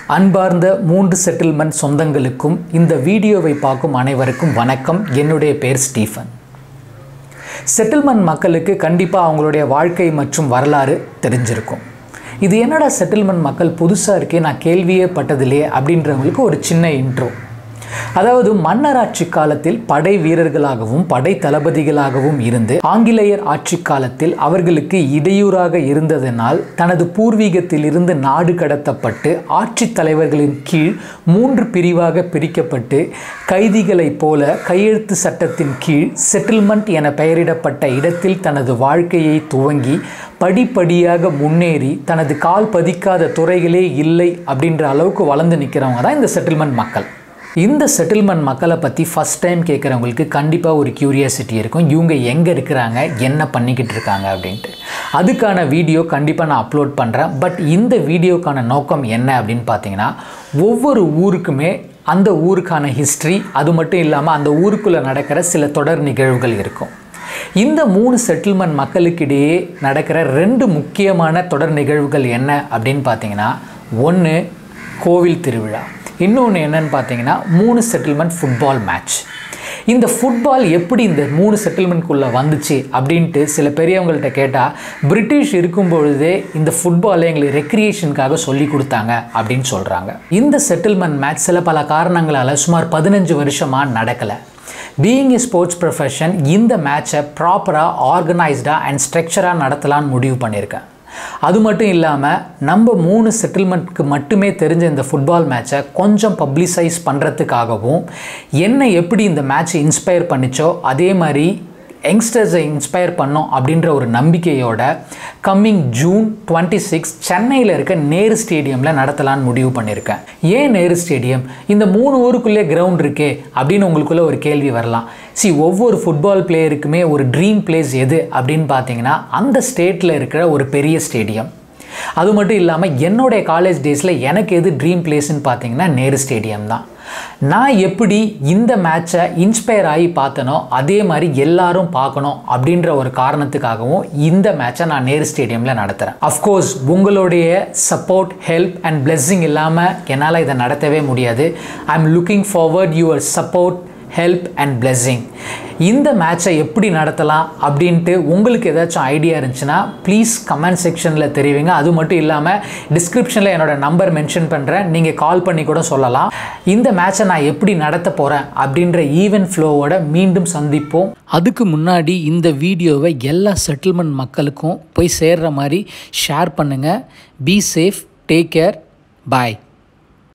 அன்பார்ந்த மூன்று செட்டில்மெண்ட் சொந்தங்களுக்கும் இந்த வீடியோவை பார்க்கும் அனைவருக்கும் வணக்கம் என்னுடைய பேர் ஸ்டீஃபன் செட்டில்மெண்ட் மக்களுக்கு கண்டிப்பாக அவங்களுடைய வாழ்க்கை மற்றும் வரலாறு தெரிஞ்சிருக்கும் இது என்னடா செட்டில்மெண்ட் மக்கள் புதுசாக இருக்கே நான் கேள்வியே பட்டதில்லையே அப்படின்றவங்களுக்கு ஒரு சின்ன இன்ட்ரோ அதாவது மன்னராட்சி காலத்தில் படை வீரர்களாகவும் படை தளபதிகளாகவும் இருந்து ஆங்கிலேயர் ஆட்சி காலத்தில் அவர்களுக்கு இடையூறாக இருந்ததனால் தனது பூர்வீகத்தில் இருந்து நாடு கடத்தப்பட்டு ஆட்சித் தலைவர்களின் கீழ் மூன்று பிரிவாக பிரிக்கப்பட்டு கைதிகளைப் போல கையெழுத்து சட்டத்தின் கீழ் செட்டில்மெண்ட் என பெயரிடப்பட்ட இடத்தில் தனது வாழ்க்கையை துவங்கி படிப்படியாக முன்னேறி தனது கால் பதிக்காத துறைகளே இல்லை அப்படின்ற அளவுக்கு வளர்ந்து நிற்கிறவங்க தான் இந்த செட்டில்மெண்ட் மக்கள் இந்த செட்டில்மெண்ட் மக்களை பற்றி ஃபஸ்ட் டைம் கேட்குறவங்களுக்கு கண்டிப்பாக ஒரு க்யூரியாசிட்டி இருக்கும் இவங்க எங்கே இருக்கிறாங்க என்ன பண்ணிக்கிட்டு இருக்காங்க அப்படின்ட்டு அதுக்கான வீடியோ கண்டிப்பாக நான் அப்லோட் பண்ணுறேன் பட் இந்த வீடியோக்கான நோக்கம் என்ன அப்படின்னு பார்த்தீங்கன்னா ஒவ்வொரு ஊருக்குமே அந்த ஊருக்கான ஹிஸ்ட்ரி அது மட்டும் இல்லாமல் அந்த ஊருக்குள்ளே நடக்கிற சில தொடர் நிகழ்வுகள் இருக்கும் இந்த மூணு செட்டில்மெண்ட் மக்களுக்கிடையே நடக்கிற ரெண்டு முக்கியமான தொடர் நிகழ்வுகள் என்ன அப்படின்னு பார்த்தீங்கன்னா ஒன்று கோவில் திருவிழா இன்னொன்று என்னன்னு பார்த்தீங்கன்னா மூணு செட்டில்மெண்ட் ஃபுட்பால் மேட்ச் இந்த ஃபுட்பால் எப்படி இந்த மூணு செட்டில்மெண்ட்குள்ளே வந்துச்சு அப்படின்ட்டு சில பெரியவங்கள்ட்ட கேட்டால் பிரிட்டிஷ் இருக்கும் பொழுதே இந்த ஃபுட்பாலை எங்களுக்கு ரெக்ரியேஷனுக்காக சொல்லி கொடுத்தாங்க அப்படின்னு சொல்கிறாங்க இந்த செட்டில்மெண்ட் மேட்ச் சில பல காரணங்களால் சுமார் பதினஞ்சு வருஷமாக நடக்கலை பீயிங் ஏ ஸ்போர்ட்ஸ் ப்ரொஃபஷன் இந்த மேட்சை ப்ராப்பராக ஆர்கனைஸ்டாக அண்ட் ஸ்ட்ரக்சராக நடத்தலான்னு முடிவு பண்ணியிருக்கேன் அது மட்டும் இல்லாமல் நம்ம மூணு செட்டில்மெண்ட்க்கு மட்டுமே தெரிஞ்ச இந்த ஃபுட்பால் மேட்சை கொஞ்சம் பப்ளிசைஸ் பண்ணுறதுக்காகவும் என்னை எப்படி இந்த மேட்ச் இன்ஸ்பயர் பண்ணிச்சோ அதே மாதிரி யங்ஸ்டர்ஸை இன்ஸ்பயர் பண்ணோம் அப்படின்ற ஒரு நம்பிக்கையோட கம்மிங் ஜூன் டுவெண்ட்டி சிக்ஸ் சென்னையில் இருக்க நேரு ஸ்டேடியமில் நடத்தலான்னு முடிவு பண்ணியிருக்கேன் ஏன் நேரு ஸ்டேடியம் இந்த மூணு ஊருக்குள்ளே கிரவுண்ட் இருக்கே அப்படின்னு உங்களுக்குள்ளே ஒரு கேள்வி வரலாம் சி ஒவ்வொரு ஃபுட்பால் பிளேயருக்குமே ஒரு ட்ரீம் பிளேஸ் எது அப்படின்னு பார்த்தீங்கன்னா அந்த ஸ்டேட்டில் இருக்கிற ஒரு பெரிய ஸ்டேடியம் அது மட்டும் இல்லாமல் என்னுடைய காலேஜ் டேஸில் எனக்கு எது ட்ரீம் பிளேஸ்ன்னு பார்த்தீங்கன்னா நேரு ஸ்டேடியம் தான் நான் எப்படி இந்த மேட்சை இன்ஸ்பயர் ஆகி பார்த்தனோ அதே மாதிரி எல்லாரும் பார்க்கணும் அப்படின்ற ஒரு காரணத்துக்காகவும் இந்த மேட்சை நான் நேரு ஸ்டேடியமில் நடத்துகிறேன் அஃப்கோர்ஸ் உங்களுடைய சப்போர்ட் ஹெல்ப் அண்ட் பிளெஸ்ஸிங் இல்லாமல் என்னால் இதை நடத்தவே முடியாது I am looking forward your support help and blessing இந்த மேட்சை எப்படி நடத்தலாம் அப்படின்ட்டு உங்களுக்கு ஏதாச்சும் ஐடியா இருந்துச்சுன்னா ப்ளீஸ் கமெண்ட் செக்ஷனில் தெரிவிங்க அது மட்டும் இல்லாமல் டிஸ்கிரிப்ஷனில் என்னோடய நம்பர் மென்ஷன் பண்ணுறேன் நீங்கள் கால் பண்ணி கூட சொல்லலாம் இந்த மேட்சை நான் எப்படி நடத்த போகிறேன் அப்படின்ற ஈவென்ட் ஃப்ளோவோட மீண்டும் சந்திப்போம் அதுக்கு முன்னாடி இந்த வீடியோவை எல்லா செட்டில்மெண்ட் மக்களுக்கும் போய் சேர்கிற மாதிரி ஷேர் பண்ணுங்கள் be safe take care bye